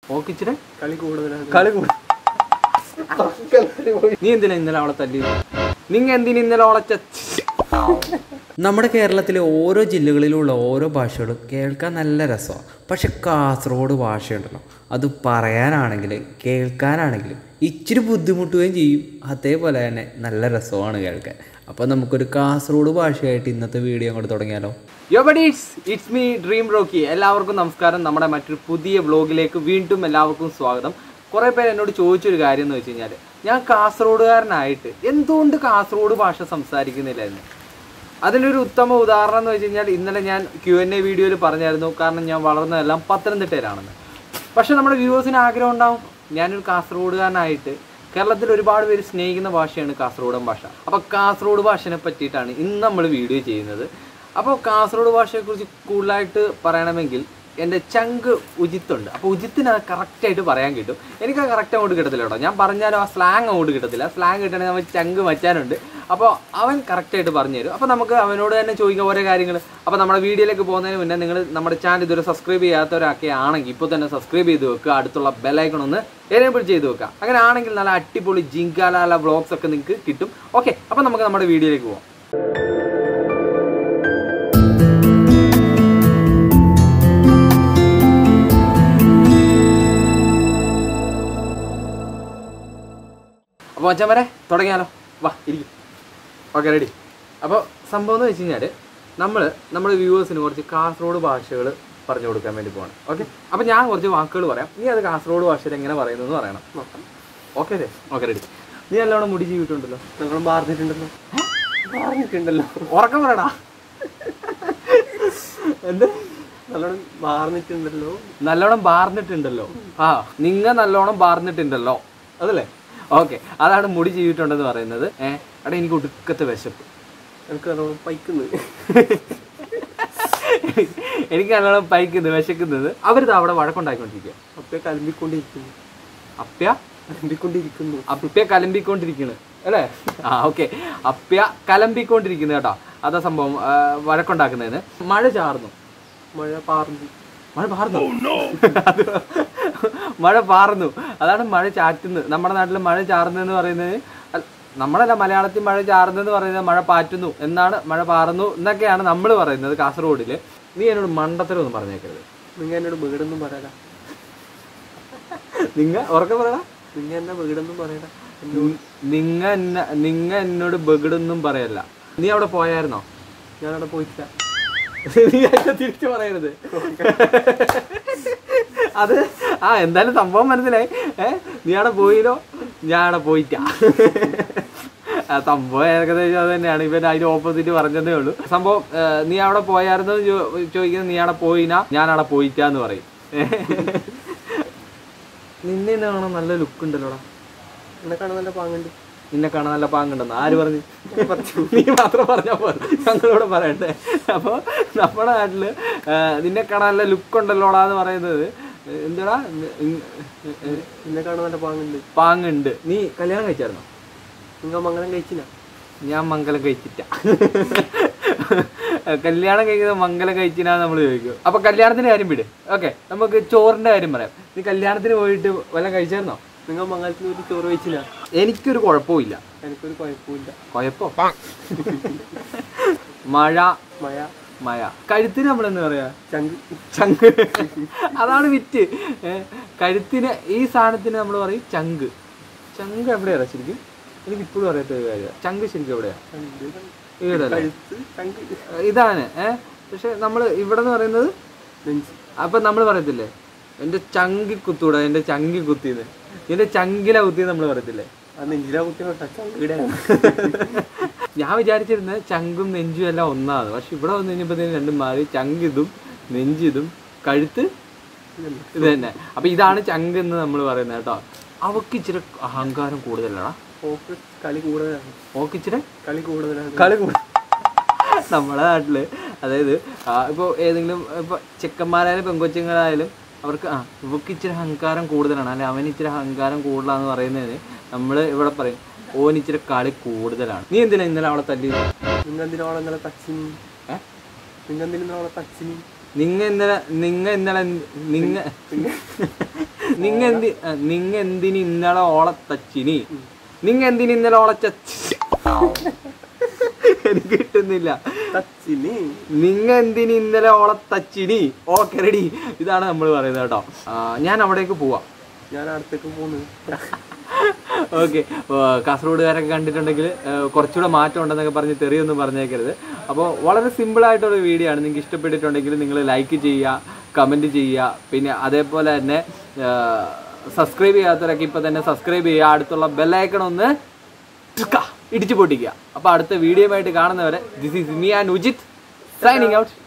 ഓക്കിച്ചിട്ട് കളി കൂടുതലാണ് കളി കൂടും നീ എന്തിനാ ഇന്നലെ അവളെ തല്ലി നിങ്ങ എന്തിനാ ഇന്നലെ അവളെ ച- നമ്മുടെ കേരളത്തിലെ ഓരോ ജില്ലകളിലുള്ള ഓരോ ഭാഷകളും കേൾക്കാൻ നല്ല രസമാണ് പക്ഷെ കാസർഗോഡ് ഭാഷയുണ്ടല്ലോ അത് പറയാനാണെങ്കിൽ കേൾക്കാനാണെങ്കിലും ഇച്ചിരി ബുദ്ധിമുട്ടുകയും ചെയ്യും അതേപോലെ തന്നെ നല്ല രസമാണ് കേൾക്കാൻ അപ്പോൾ നമുക്കൊരു കാസർഗോഡ് ഭാഷയായിട്ട് ഇന്നത്തെ വീഡിയോ അങ്ങോട്ട് തുടങ്ങിയാലോ yo buddy it's it's me dream Rocky എല്ലാവർക്കും നമസ്കാരം നമ്മുടെ മറ്റൊരു പുതിയ വ്ലോഗിലേക്ക് വീണ്ടും എല്ലാവർക്കും സ്വാഗതം കുറേ പേര് എന്നോട് ചോദിച്ചൊരു കാര്യം എന്ന് വെച്ച് കഴിഞ്ഞാൽ ഞാൻ കാസർഗോഡുകാരനായിട്ട് എന്തുകൊണ്ട് കാസർഗോഡ് ഭാഷ സംസാരിക്കുന്നില്ല എന്ന് അതിനൊരു ഉത്തമ ഉദാഹരണം എന്ന് വെച്ച് കഴിഞ്ഞാൽ ഇന്നലെ ഞാൻ ക്യു എൻ എ വീഡിയോയിൽ പറഞ്ഞായിരുന്നു കാരണം ഞാൻ വളർന്നതെല്ലാം പത്തനംതിട്ടയിലാണെന്ന് പക്ഷെ നമ്മുടെ വ്യൂവേഴ്സിന് ആഗ്രഹം ഉണ്ടാവും ഞാനൊരു കാസർഗോഡുകാരനായിട്ട് കേരളത്തിൽ ഒരുപാട് പേര് സ്നേഹിക്കുന്ന ഭാഷയാണ് കാസർഗോഡൻ ഭാഷ അപ്പോൾ കാസർഗോഡ് ഭാഷയെ പറ്റിയിട്ടാണ് ഇന്ന് നമ്മൾ വീഡിയോ ചെയ്യുന്നത് അപ്പോൾ കാസർഗോഡ് ഭാഷയെക്കുറിച്ച് കൂടുതലായിട്ട് പറയണമെങ്കിൽ എൻ്റെ ചങ്ക് ഉജിത്തുണ്ട് അപ്പോൾ ഉജിത്തിന് അത് കറക്റ്റായിട്ട് പറയാൻ കിട്ടും എനിക്ക് അത് കറക്റ്റ് അങ്ങോട്ട് കിട്ടത്തില്ല കേട്ടോ ഞാൻ പറഞ്ഞാലും ആ സ്ലാങ് അങ്ങോട്ട് കിട്ടത്തില്ല സ്ലാങ് കിട്ടണമെങ്കിൽ നമ്മൾ ചങ്ക് മച്ചാനുണ്ട് അപ്പോൾ അവൻ കറക്റ്റായിട്ട് പറഞ്ഞു തരും അപ്പോൾ നമുക്ക് അവനോട് തന്നെ ചോദിക്കാം ഓരോ കാര്യങ്ങൾ അപ്പോൾ നമ്മുടെ വീഡിയോയിലേക്ക് പോകുന്നതിന് മുന്നേ നിങ്ങൾ നമ്മുടെ ചാനൽ ഇതുവരെ സബ്സ്ക്രൈബ് ചെയ്യാത്തവരൊക്കെ ആണെങ്കിൽ ഇപ്പോൾ തന്നെ സബ്സ്ക്രൈബ് ചെയ്ത് വെക്കുക അടുത്തുള്ള ബെലൈക്കൺ ഒന്ന് എനേബിൾ ചെയ്ത് വെക്കുക അങ്ങനെ ആണെങ്കിൽ നല്ല അടിപൊളി ജിങ്കാലാല വ്ളോഗ്സ് ഒക്കെ നിങ്ങൾക്ക് കിട്ടും ഓക്കെ അപ്പോൾ നമുക്ക് നമ്മുടെ വീഡിയോയിലേക്ക് പോകാം അപ്പോൾ അച്ഛൻ വരെ തുടങ്ങിയാലോ വാ ഇരിക്കും ഓക്കെ റെഡി അപ്പോൾ സംഭവം എന്ന് വെച്ച് കഴിഞ്ഞാൽ നമ്മൾ നമ്മുടെ വ്യൂവേഴ്സിന് കുറച്ച് കാസർഗോഡ് ഭാഷകൾ പറഞ്ഞു കൊടുക്കാൻ വേണ്ടി പോവാണ് ഓക്കെ അപ്പോൾ ഞാൻ കുറച്ച് വാക്കുകൾ പറയാം നീ അത് കാസർഗോഡ് ഭാഷയിൽ എങ്ങനെ പറയുന്നത് പറയണം നോക്കാം ഓക്കെ അല്ലേ ഓക്കെ റെഡി നീ നല്ലോണം മുടി ജീവിട്ടുണ്ടല്ലോ ഞങ്ങൾ മാറിയിട്ടുണ്ടല്ലോ മാറിയിട്ടുണ്ടല്ലോ ഉറക്കം പറയടാ എന്ത് നല്ലോണം മാറിയിട്ടുണ്ടല്ലോ നല്ലോണം ബാർന്നിട്ടുണ്ടല്ലോ ആ നിങ്ങ നല്ലോണം ബാർന്നിട്ടുണ്ടല്ലോ അതല്ലേ ഓക്കെ അതാണ് മുടി ചെയ്തിട്ടുണ്ടെന്ന് പറയുന്നത് ഏഹ് അവിടെ എനിക്ക് ഒടുക്കത്തെ വിശപ്പ് എനിക്ക് നല്ലോണം പൈക്കുന്നത് എനിക്ക് നല്ലോണം പൈക്കുന്നത് വിശക്കുന്നത് അവരിത് അവിടെ വഴക്കുണ്ടാക്കിക്കൊണ്ടിരിക്കുക അപ്പേ കലമ്പിക്കൊണ്ടിരിക്കുന്നു അപ്യ കലമ്പിക്കൊണ്ടിരിക്കുന്നു അപ്യ കലമ്പിക്കൊണ്ടിരിക്കണ് അല്ലേ ആ ഓക്കെ അപ്യ കലമ്പിക്കൊണ്ടിരിക്കുന്നു കേട്ടോ അതാ സംഭവം ആ, വഴക്കുണ്ടാക്കുന്നതിന് മഴ ചാർന്നു മഴ പാർന്നു മഴ പാർന്നു അത് മഴ പാർന്നു അതാണ് മഴ ചാറ്റുന്നത് നമ്മുടെ നാട്ടിൽ മഴ ചാറുന്നതെന്ന് പറയുന്നത് അല്ല, നമ്മളല്ല മലയാളത്തിൽ മഴ ചാറുന്നതെന്ന് പറയുന്നത് മഴ പാറ്റുന്നു എന്നാണ് മഴ പാറുന്നു എന്നൊക്കെയാണ് നമ്മൾ പറയുന്നത് കാസർഗോഡിൽ നീ എന്നോട് മണ്ടത്തരമൊന്നും പറഞ്ഞേക്കരുത് നിങ്ങൾ എന്നോട് വീടൊന്നും പറയല നിങ്ങ ഉറക്കെ പറയടാ നിങ്ങൾ എന്നെ വീടൊന്നും പറയല നിങ്ങ എന്ന നിങ്ങ എന്നോട് ബഗിടൊന്നും പറയല്ല നീ അവിടെ പോയായിരുന്നോ ഞാൻ അവിടെ പോയിട്ടില്ല നീ അതിനെ തിരിച്ചു പറയരുത് അത് ആ എന്തായാലും സംഭവം മനസ്സിലായി ഏ നീ അവിടെ പോയില്ലോ ഞാൻ അവിടെ പോയിട്ടാ ആ സംഭവം ഏകദേശം അത് തന്നെയാണ് ഇവൻ അതിന്റെ ഓപ്പോസിറ്റ് പറഞ്ഞതേ ഉള്ളൂ സംഭവം ഏ, നീ അവിടെ പോയായിരുന്നു ചോദിക്കുന്നത് നീ അവിടെ പോയിനാ ഞാൻ അവിടെ പോയിട്ടാന്ന് പറയും നിന്നെ ഇന്ന് കാണാൻ നല്ല ലുക്ക് ഉണ്ടല്ലോടാ എന്നെ കാണാൻ നല്ല പാങ്ങുണ്ട് നിന്നെ കാണാൻ നല്ല പാങ്ങുണ്ടെന്ന് ആര് പറഞ്ഞു നീ മാത്രം പറഞ്ഞാൽ പോലെ ഞങ്ങളോട് പറയണ്ടേ അപ്പോൾ നമ്മുടെ നാട്ടില് ആ, നിന്നെ കാണാൻ നല്ല ലുക്ക് ഉണ്ടല്ലോടാ എന്ന് പറയുന്നത് എന്താടാ എന്നെ കാണാൻ നല്ല പാങ്ങുണ്ട് പാങ്ങുണ്ട് നീ കല്യാണം കഴിച്ചായിരുന്നോ നിങ്ങൾ മംഗലം കഴിച്ചില്ല ഞാൻ മംഗലം കഴിച്ചിട്ട കല്യാണം കഴിക്കുന്നത് മംഗലം കഴിച്ചിനാന്ന് നമ്മൾ ചോദിക്കും അപ്പൊ കല്യാണത്തിന്റെ കാര്യം വിട് ഓക്കെ നമുക്ക് ചോറിന്റെ കാര്യം പറയാം നീ കല്യാണത്തിന് പോയിട്ട് വല്ലതും കഴിച്ചായിരുന്നോ നിങ്ങൾ മംഗലത്തിന് ഒരു ചോറ് കഴിച്ചില്ല എനിക്കൊരു കുഴപ്പമില്ല എനിക്കൊരു കുഴപ്പമില്ല കുഴപ്പോ മഴ മഴ മഴ കഴുത്തിന് നമ്മൾ എന്താ പറയാ ചങ്ക് ചങ്ക് അതാണ് വിറ്റ് ഏ, കഴുത്തിന് ഈ സാധനത്തിന് നമ്മൾ പറയും ചങ്ക് ചങ്ക് എവിടെയാണ് ശരിക്കും എനിക്ക് ഇപ്പോഴും അറിയാത്ത ഒരു കാര്യമാണ് ചങ്ക് ശരിക്കും എവിടെയാ ചങ്ക് ഈടല്ലേ കഴുത്ത് ചങ്ക് ഇതാണ് ഏ പക്ഷെ നമ്മൾ ഇവിടെ എന്ന് പറയുന്നത് നെഞ്ച് അപ്പൊ നമ്മൾ പറയത്തില്ലേ എന്റെ ചങ്കി കുത്തൂടാ എന്റെ ചങ്കി കുത്തിന്ന് എന്റെ ചങ്കില കുത്തി നമ്മൾ പറയത്തില്ലേ ആ നെഞ്ചിലാ കുത്തി ചങ്കിടെ ഞാൻ വിചാരിച്ചിരുന്നത് ചങ്കും നെഞ്ചും എല്ലാം ഒന്നാണ് പക്ഷെ ഇവിടെ വന്നു കഴിഞ്ഞപ്പോഴത്തേനും രണ്ടും മാറി ചങ്കിതും നെഞ്ചിതും കഴുത്ത് ഇത് തന്നെ അപ്പൊ ഇതാണ് ചങ്ക് എന്ന് നമ്മൾ പറയുന്നത് കേട്ടോ അവക്ക് ഇച്ചിരി അഹങ്കാരം കൂടുതലടാ ഓക്ക് കളി കൂടുതലാണ് ഓക്ക് ഇച്ചിരി കളി കൂടുതലാണ് കളി കൂടു- നമ്മുടെ നാട്ടില് അതായത് ആ, ഇപ്പൊ ഏതെങ്കിലും ഇപ്പൊ ചെക്കന്മാരായാലും പെങ്കൊച്ചുങ്ങളായാലും അവർക്ക് ആ ഇവക്ക് ഇച്ചിരി അഹങ്കാരം കൂടുതലാണ് അല്ലെ അവന് ഇച്ചിരി അഹങ്കാരം കൂടുതലാന്ന് പറയുന്നതിന് നമ്മൾ ഇവിടെ പറയും ഓൻ ഇച്ചിരി കളി കൂടുതലാണ് നീ എന്തിനാ ഇന്നലെ അവളെ തല്ലി നിങ്ങൾ എന്തിനാണ് ഇന്നലെ തച്ചിനി ഏ? നിങ്ങൾ എന്തിനാണ് അവളെ തച്ചിനി നിങ്ങ ഇന്നലെ നിങ്ങ ഇന്നലെ എന്ത്- നിങ്ങ നിങ്ങ എന്തി നിങ്ങ എന്തിന് ഇന്നലെ ഓളെ തച്ചിനി നിങ്ങ എന്തിന് ഇന്നലെ ഓളെ ചച്ച എനിക്ക് കിട്ടുന്നില്ല തച്ചിനി നിങ്ങ എന്തിന് ഇന്നലെ ഓളെ തച്ചിനി ഓക്കെ റെഡി ഇതാണ് നമ്മൾ പറയുന്നത് കേട്ടോ ആ, ഞാൻ അവിടേക്ക് പോവാം ഞാൻ അടുത്തേക്ക് പോന്ന് ഓക്കെ കാസർഗോഡുകാരൊക്കെ കണ്ടിട്ടുണ്ടെങ്കിൽ കുറച്ചുകൂടെ മാറ്റം ഉണ്ടെന്നൊക്കെ പറഞ്ഞ് തെറിയൊന്നും പറഞ്ഞേക്കരുത് അപ്പോൾ വളരെ സിമ്പിൾ ആയിട്ടുള്ള വീഡിയോ ആണ് നിങ്ങൾക്ക് ഇഷ്ടപ്പെട്ടിട്ടുണ്ടെങ്കിൽ നിങ്ങൾ ലൈക്ക് ചെയ്യുക കമൻറ്റ് ചെയ്യുക പിന്നെ അതേപോലെ തന്നെ സബ്സ്ക്രൈബ് ചെയ്യാത്തവരൊക്കെ ഇപ്പോൾ തന്നെ സബ്സ്ക്രൈബ് ചെയ്യുക അടുത്തുള്ള ബെല്ലൈക്കൺ ഒന്ന് ടുക്ക, ഇടിച്ചു പൊട്ടിക്കുക അപ്പോൾ അടുത്ത വീഡിയോ ആയിട്ട് കാണുന്നവരെ this is me and Ujith signing out